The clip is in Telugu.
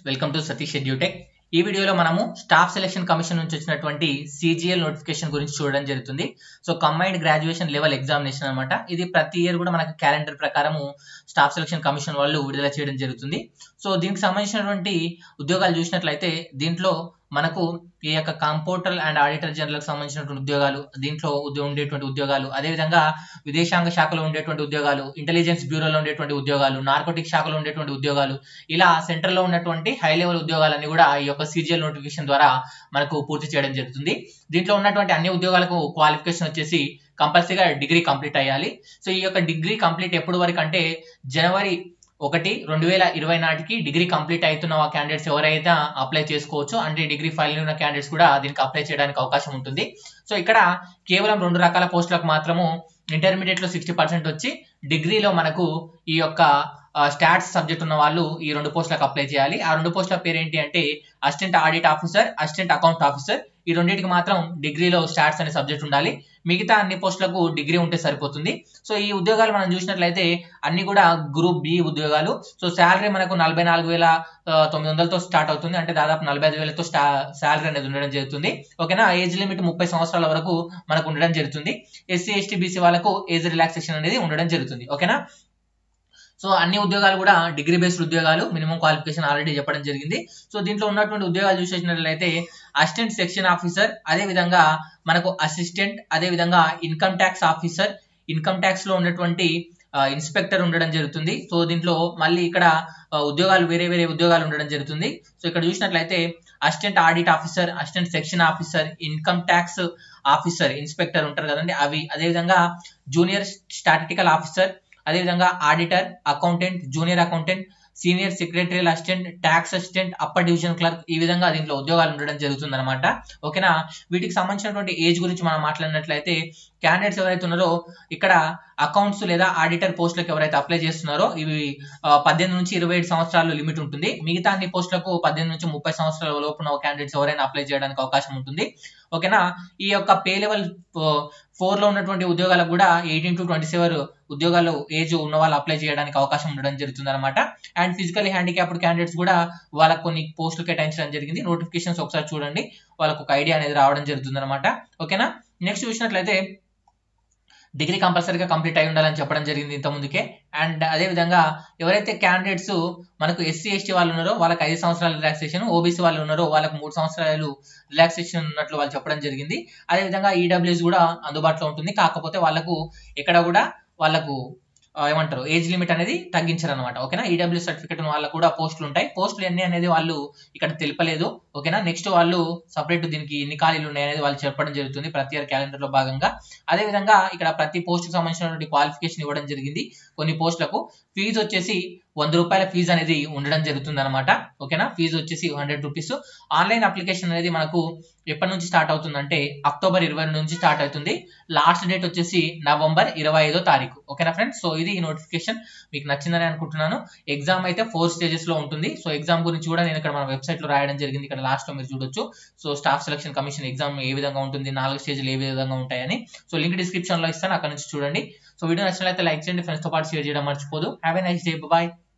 వెల్కమ్ టు సతీష్ ఎడ్యూటెక్ ఈ వీడియోలో మనము స్టాఫ్ సెలక్షన్ కమిషన్ నుంచి వచ్చినటువంటి సిజిఎల్ నోటిఫికేషన్ గురించి చూడడం జరుగుతుంది so combined graduation level examination అనమాట ఇది ప్రతి ఇయర్ కూడా మనకు క్యాలెండర్ ప్రకారము స్టాఫ్ సెలక్షన్ కమిషన్ వాళ్ళు విడుదల చేయడం జరుగుతుంది సో దీనికి సంబంధించినటువంటి ఉద్యోగాలు చూసినట్లయితే దీంట్లో మనకు ఈ యొక్క కంప్యూటర్ అండ్ ఆడిటర్ జనరల్కి సంబంధించినటువంటి ఉద్యోగాలు దీంట్లో ఉద్యో- ఉండేటువంటి ఉద్యోగాలు అదేవిధంగా విదేశాంగ శాఖలో ఉండేటువంటి ఉద్యోగాలు ఇంటెలిజెన్స్ బ్యూరోలో ఉండేటువంటి ఉద్యోగాలు నార్కోటిక్ శాఖలో ఉండేటువంటి ఉద్యోగాలు ఇలా సెంటర్ లో ఉన్నటువంటి హై లెవెల్ ఉద్యోగాలన్నీ కూడా ఈ యొక్క సీజిఎల్ నోటిఫికేషన్ ద్వారా మనకు పూర్తి చేయడం జరుగుతుంది దీంట్లో ఉన్నటువంటి అన్ని ఉద్యోగాలకు క్వాలిఫికేషన్ వచ్చేసి కంపల్సరీగా డిగ్రీ కంప్లీట్ అయ్యాలి సో ఈ యొక్క డిగ్రీ కంప్లీట్ ఎప్పుడు వరకు అంటే జనవరి ఒకటి రెండు వేల ఇరవై నాటికి డిగ్రీ కంప్లీట్ అవుతున్న ఆ క్యాండిడేట్స్ ఎవరైతే అప్లై చేసుకోవచ్చు అంటే డిగ్రీ ఫైల్ ఉన్న క్యాండిడేట్స్ కూడా దీనికి అప్లై చేయడానికి అవకాశం ఉంటుంది సో ఇక్కడ కేవలం రెండు రకాల పోస్టులకు మాత్రము ఇంటర్మీడియట్ లో సిక్స్టీ పర్సెంట్ వచ్చి డిగ్రీలో మనకు ఈ యొక్క స్టాట్స్ సబ్జెక్ట్ ఉన్న వాళ్ళు ఈ రెండు పోస్టులకు అప్లై చేయాలి ఆ రెండు పోస్టుల పేరు ఏంటి అంటే assistant audit officer assistant account officer ఈ రెండింటికి మాత్రం డిగ్రీలో స్టాట్స్ అనే సబ్జెక్ట్ ఉండాలి మిగతా అన్ని పోస్టులకు డిగ్రీ ఉంటే సరిపోతుంది సో ఈ ఉద్యోగాలు మనం చూసినట్లయితే అన్ని కూడా గ్రూప్ బి ఉద్యోగాలు సో శాలరీ మనకు నలభై నాలుగు వేల ఆ, తొమ్మిది వందలతో స్టార్ట్ అవుతుంది అంటే దాదాపు నలభై ఐదు వేలతో స్టా శాలరీ అనేది ఉండడం జరుగుతుంది ఓకేనా ఏజ్ లిమిట్ ముప్పై సంవత్సరాల వరకు మనకు ఉండడం జరుగుతుంది ఎస్సీ ఎస్టీ బీసీ వాళ్ళకు ఏజ్ రిలాక్సేషన్ అనేది ఉండడం జరుగుతుంది ఓకేనా సో అన్ని ఉద్యోగాలు కూడా డిగ్రీ బేస్డ్ ఉద్యోగాలు మినిమం క్వాలిఫికేషన్ ఆల్రెడీ చెప్పడం జరిగింది సో దీంట్లో ఉన్నటువంటి ఉద్యోగాలు చూసేసినట్లయితే అసిస్టెంట్ సెక్షన్ ఆఫీసర్ అదే విధంగా మనకు అసిస్టెంట్ అదే విధంగా income tax officer income tax లో ఉన్నటువంటి ఇన్స్పెక్టర్ ఉండడం జరుగుతుంది సో దీంట్లో మళ్ళీ ఇక్కడ ఆ, ఉద్యోగాలు వేరే వేరే ఉద్యోగాలు ఉండడం జరుగుతుంది సో ఇక్కడ చూసినట్లయితే assistant audit officer assistant section officer income tax officer inspector ఉంటారు కదండి అవి అదేవిధంగా జూనియర్ స్టాటిటికల్ ఆఫీసర్ అదేవిధంగా auditor accountant junior accountant senior secretarial assistant tax assistant upper division clerk ఈ విధంగా దీంట్లో ఉద్యోగాలు ఉండడం జరుగుతుంది అనమాట ఓకేనా వీటికి సంబంధించినటువంటి ఏజ్ గురించి మనం మాట్లాడినట్లయితే క్యాండిడేట్స్ ఎవరైతే ఉన్నారో ఇక్కడ అకౌంట్స్ లేదా ఆడిటర్ పోస్టులకు ఎవరైతే అప్లై చేస్తున్నారో ఇవి ఆ, పద్దెనిమిది నుంచి ఇరవై ఏడు సంవత్సరాలు లిమిట్ ఉంటుంది మిగతా అన్ని పోస్టులకు పద్దెనిమిది నుంచి ముప్పై సంవత్సరాల లోపు ఉన్న క్యాండిడేట్స్ ఎవరైనా అప్లై చేయడానికి అవకాశం ఉంటుంది ఓకేనా ఈ యొక్క పే లెవెల్ ఫోర్ లో ఉన్నటువంటి ఉద్యోగాలకు కూడా ఎయిటీన్ టు ట్వంటీ సెవెన్ ఉద్యోగాలు ఏజ్ ఉన్న వాళ్ళు అప్లై చేయడానికి అవకాశం ఉండడం జరుగుతుంది అనమాట అండ్ ఫిజికల్ హ్యాండిక్యాప్డ్ క్యాండిడేట్స్ కూడా వాళ్ళకు కొన్ని పోస్టులు కేటాయించడం జరిగింది నోటిఫికేషన్స్ ఒకసారి చూడండి వాళ్ళకు ఒక ఐడియా అనేది రావడం జరుగుతుంది అనమాట ఓకేనా నెక్స్ట్ చూసినట్లయితే డిగ్రీ కంపల్సరీగా కంప్లీట్ అయి ఉండాలని చెప్పడం జరిగింది ఇంత ముందుకే అండ్ అదే విధంగా ఎవరైతే క్యాండిడేట్స్ మనకు ఎస్సీ ఎస్టీ వాళ్ళు ఉన్నారో వాళ్ళకి ఐదు సంవత్సరాల రిలాక్సేషన్ ఓబీసీ వాళ్ళు ఉన్నారో వాళ్ళకి మూడు సంవత్సరాలు రిలాక్సేషన్ ఉన్నట్లు వాళ్ళు చెప్పడం జరిగింది అదే విధంగా ఈడబ్ల్యూఎస్ కూడా అందుబాటులో ఉంటుంది కాకపోతే వాళ్ళకు ఎక్కడ కూడా వాళ్ళకు ఆ, ఏమంటారు ఏజ్ లిమిట్ అనేది తగ్గించారు అనమాట ఓకేనా ఈడబ్ల్యూ సర్టిఫికేట్ ఉన్న వాళ్ళకు కూడా పోస్టులు ఉంటాయి పోస్టులు ఎన్ని అనేది వాళ్ళు ఇక్కడ తెలుపలేదు ఓకేనా నెక్స్ట్ వాళ్ళు సపరేట్ దీనికి ఎన్ని ఖాళీలు ఉన్నాయి అనేది వాళ్ళు చెప్పడం జరుగుతుంది ప్రతి ఇయర్ క్యాలెండర్ లో భాగంగా అదే విధంగా ఇక్కడ ప్రతి పోస్ట్ కి సంబంధించినటువంటి క్వాలిఫికేషన్ ఇవ్వడం జరిగింది కొన్ని పోస్టులకు ఫీజు వచ్చేసి వంద రూపాయల ఫీజు అనేది ఉండడం జరుగుతుంది అనమాట ఓకేనా ఫీజు వచ్చేసి హండ్రెడ్ రూపీస్ ఆన్లైన్ అప్లికేషన్ అనేది మనకు ఎప్పటి నుంచి స్టార్ట్ అవుతుందంటే అక్టోబర్ ఇరవై నుంచి స్టార్ట్ అవుతుంది లాస్ట్ డేట్ వచ్చేసి నవంబర్ ఇరవై ఐదో తారీఖు ఓకేనా ఫ్రెండ్స్ సో ఇది ఈ నోటిఫికేషన్ మీకు నచ్చిందని అనుకుంటున్నాను ఎగ్జామ్ అయితే ఫోర్ స్టేజెస్ లో ఉంటుంది సో ఎగ్జామ్ గురించి కూడా నేను ఇక్కడ మన వెబ్సైట్ లో రాయడం జరిగింది ఇక్కడ లాస్ట్ లో మీరు చూడొచ్చు so staff selection commission exam ఏ విధంగా ఉంటుంది నాలుగు స్టేజ్లు ఏ విధంగా ఉంటాయని సో లింక్ డిస్క్రిప్షన్ లో ఇస్తాను అక్కడ నుంచి చూడండి సో వీడియో నచ్చినట్లయితే లైక్ చేయండి ఫ్రెండ్స్ తో పాటు షేర్ చేయడం మర్చిపోదు have a nice day bye